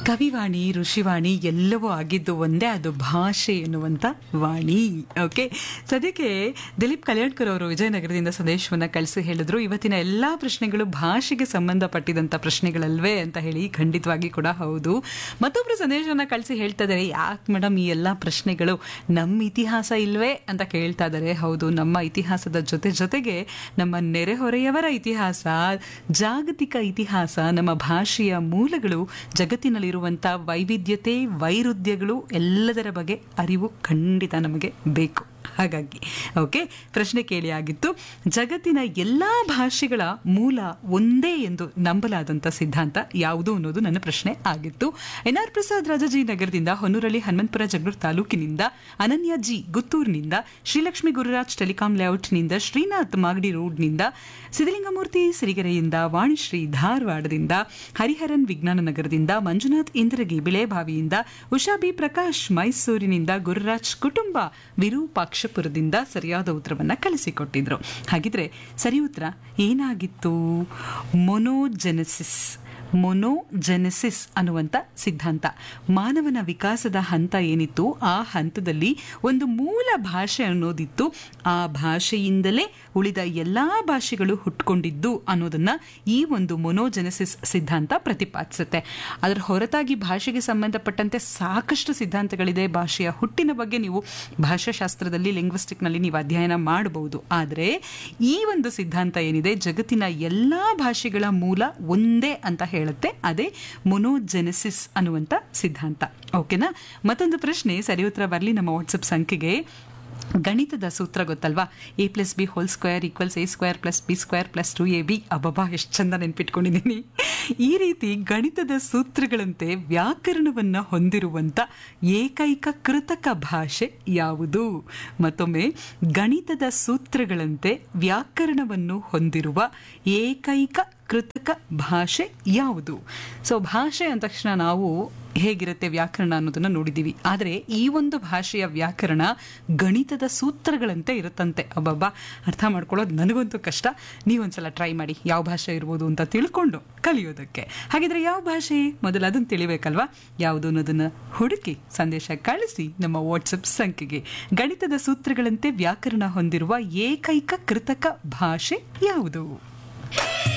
ಕವಿವಾಣಿ ಋಷಿವಾಣಿ ಎಲ್ಲವೂ ಆಗಿದ್ದು ಒಂದೇ ಅದು ಭಾಷೆ ಎನ್ನುವಂತ ವಾಣಿ ಓಕೆ ಸದ್ಯಕ್ಕೆ ದಿಲೀಪ್ ಕಲ್ಯಾಣ್ಕರ್ ಅವರು ವಿಜಯನಗರದಿಂದ ಸಂದೇಶವನ್ನ ಕಳಿಸಿ ಹೇಳಿದ್ರು ಇವತ್ತಿನ ಎಲ್ಲಾ ಪ್ರಶ್ನೆಗಳು ಭಾಷೆಗೆ ಸಂಬಂಧಪಟ್ಟಿದಂತ ಪ್ರಶ್ನೆಗಳಲ್ವೇ ಅಂತ ಹೇಳಿ ಖಂಡಿತವಾಗಿ ಕೂಡ ಹೌದು ಮತ್ತೊಬ್ರು ಸಂದೇಶವನ್ನ ಕಳಿಸಿ ಹೇಳ್ತಾ ಇದ್ದಾರೆ ಯಾಕೆ ಮೇಡಮ್ ಈ ಎಲ್ಲಾ ಪ್ರಶ್ನೆಗಳು ನಮ್ಮ ಇತಿಹಾಸ ಇಲ್ವೇ ಅಂತ ಕೇಳ್ತಾ ಇದ್ದಾರೆ ಹೌದು ನಮ್ಮ ಇತಿಹಾಸದ ಜೊತೆ ಜೊತೆಗೆ ನಮ್ಮ ನೆರೆಹೊರೆಯವರ ಇತಿಹಾಸ ಜಾಗತಿಕ ಇತಿಹಾಸ ನಮ್ಮ ಭಾಷೆಯ ಮೂಲಗಳು ಜಗತ್ತಿನಲ್ಲಿರುವಂಥ ವೈವಿಧ್ಯತೆ ವೈರುಧ್ಯಗಳು ಎಲ್ಲದರ ಬಗ್ಗೆ ಅರಿವು ಖಂಡಿತ ನಮಗೆ ಬೇಕು ಹಾಗಾಗಿ ಓಕೆ ಪ್ರಶ್ನೆ ಕೇಳಿ ಆಗಿತ್ತು ಜಗತ್ತಿನ ಎಲ್ಲಾ ಭಾಷೆಗಳ ಮೂಲ ಒಂದೇ ಎಂದು ನಂಬಲಾದಂಥ ಸಿದ್ಧಾಂತ ಯಾವುದು ಅನ್ನೋದು ನನ್ನ ಪ್ರಶ್ನೆ ಆಗಿತ್ತು ಎನ್ ಆರ್ ಪ್ರಸಾದ್ ರಾಜಾಜಿ ನಗರದಿಂದ ಹೊನ್ನೂರಳ್ಳಿ ಹನುಮಂತಪುರ ಜಗಳೂರು ತಾಲೂಕಿನಿಂದ ಅನನ್ಯ ಜಿ ಗುತ್ತೂರಿನಿಂದ ಶ್ರೀಲಕ್ಷ್ಮಿ ಗುರುರಾಜ್ ಟೆಲಿಕಾಂ ಲೇಔಟ್ನಿಂದ ಶ್ರೀನಾಥ್ ಮಾಗಡಿ ರೋಡ್ನಿಂದ ಸಿದ್ದಲಿಂಗಮೂರ್ತಿ ಸಿರಿಗೆರೆಯಿಂದ ವಾಣಿಶ್ರೀ ಧಾರವಾಡದಿಂದ ಹರಿಹರನ್ ವಿಜ್ಞಾನ ನಗರದಿಂದ ಮಂಜುನಾಥ್ ಇಂದ್ರಗಿ ಬಿಳೆಬಾವಿಯಿಂದ ಉಷಾ ಬಿ ಪ್ರಕಾಶ್ ಮೈಸೂರಿನಿಂದ ಗುರುರಾಜ್ ಕುಟುಂಬ ವಿರೂಪಾಕ್ಷಪುರದಿಂದ ಸರಿಯಾದ ಉತ್ತರವನ್ನ ಕಳಿಸಿಕೊಟ್ಟಿದ್ರು ಹಾಗಿದ್ರೆ ಸರಿ ಉತ್ತರ ಏನಾಗಿತ್ತು ಮೊನೋಜೆನೆಸಿಸ್ ಮೊನೋಜೆನೆಸಿಸ್ ಅನ್ನುವಂಥ ಸಿದ್ಧಾಂತ ಮಾನವನ ವಿಕಾಸದ ಹಂತ ಏನಿತ್ತು ಆ ಹಂತದಲ್ಲಿ ಒಂದು ಮೂಲ ಭಾಷೆ ಅನ್ನೋದಿತ್ತು ಆ ಭಾಷೆಯಿಂದಲೇ ಉಳಿದ ಎಲ್ಲಾ ಭಾಷೆಗಳು ಹುಟ್ಕೊಂಡಿದ್ದು ಅನ್ನೋದನ್ನ ಈ ಒಂದು ಮೊನೋಜೆನೆಸಿಸ್ ಸಿದ್ಧಾಂತ ಪ್ರತಿಪಾದಿಸುತ್ತೆ ಅದರ ಹೊರತಾಗಿ ಭಾಷೆಗೆ ಸಂಬಂಧಪಟ್ಟಂತೆ ಸಾಕಷ್ಟು ಸಿದ್ಧಾಂತಗಳಿದೆ ಭಾಷೆಯ ಹುಟ್ಟಿನ ಬಗ್ಗೆ ನೀವು ಭಾಷಾಶಾಸ್ತ್ರದಲ್ಲಿ ಲಿಂಗ್ವಿಸ್ಟಿಕ್ನಲ್ಲಿ ನೀವು ಅಧ್ಯಯನ ಮಾಡಬಹುದು ಆದರೆ ಈ ಒಂದು ಸಿದ್ಧಾಂತ ಏನಿದೆ ಜಗತ್ತಿನ ಎಲ್ಲಾ ಭಾಷೆಗಳ ಮೂಲ ಒಂದೇ ಅಂತ ಹೇಳುತ್ತೆ ಅದೇ ಮೊನೋಜೆನೆಸಿಸ್ ಅನ್ನುವಂಥ ಸಿದ್ಧಾಂತ ಓಕೆನಾ ಮತ್ತೊಂದು ಪ್ರಶ್ನೆ ಸರಿ ಉತ್ತರ ಬರಲಿ ನಮ್ಮ ವಾಟ್ಸಪ್ ಸಂಖ್ಯೆಗೆ ಗಣಿತದ ಸೂತ್ರ ಗೊತ್ತಲ್ವಾ A plus B whole square equals A square plus B square plus two A B ಅಬ್ಬಬ್ಬಾ ಎಷ್ಟು ಚಂದ ನೆನ್ಪಿಟ್ಕೊಂಡಿದ್ದೀನಿ ಈ ರೀತಿ ಗಣಿತದ ಸೂತ್ರಗಳಂತೆ ವ್ಯಾಕರಣವನ್ನು ಹೊಂದಿರುವಂಥ ಏಕೈಕ ಕೃತಕ ಭಾಷೆ ಯಾವುದು ಮತ್ತೊಮ್ಮೆ ಗಣಿತದ ಸೂತ್ರಗಳಂತೆ ವ್ಯಾಕರಣವನ್ನು ಹೊಂದಿರುವ ಏಕೈಕ ಕೃತಕ ಭಾಷೆ ಯಾವುದು ಸೊ ಭಾಷೆ ಅಂದ ತಕ್ಷಣ ನಾವು ಹೇಗಿರುತ್ತೆ ವ್ಯಾಕರಣ ಅನ್ನೋದನ್ನ ನೋಡಿದ್ದೀವಿ ಆದರೆ ಈ ಒಂದು ಭಾಷೆಯ ವ್ಯಾಕರಣ ಗಣಿತದ ಸೂತ್ರಗಳಂತೆ ಇರುತ್ತಂತೆ ಅಬ್ಬಬ್ಬಾ ಅರ್ಥ ಮಾಡ್ಕೊಳ್ಳೋದು ನನಗಂತೂ ಕಷ್ಟ ನೀವೊಂದ್ಸಲ ಟ್ರೈ ಮಾಡಿ ಯಾವ ಭಾಷೆ ಇರ್ಬೋದು ಅಂತ ತಿಳ್ಕೊಂಡು ಕಲಿಯೋದಕ್ಕೆ ಹಾಗಿದ್ರೆ ಯಾವ ಭಾಷೆ ಮೊದಲು ಅದನ್ನು ತಿಳಿಬೇಕಲ್ವಾ ಯಾವುದು ಅನ್ನೋದನ್ನ ಹುಡುಕಿ ಸಂದೇಶ ಕಳಿಸಿ ನಮ್ಮ ವಾಟ್ಸಪ್ ಸಂಖ್ಯೆಗೆ ಗಣಿತದ ಸೂತ್ರಗಳಂತೆ ವ್ಯಾಕರಣ ಹೊಂದಿರುವ ಏಕೈಕ ಕೃತಕ ಭಾಷೆ ಯಾವುದು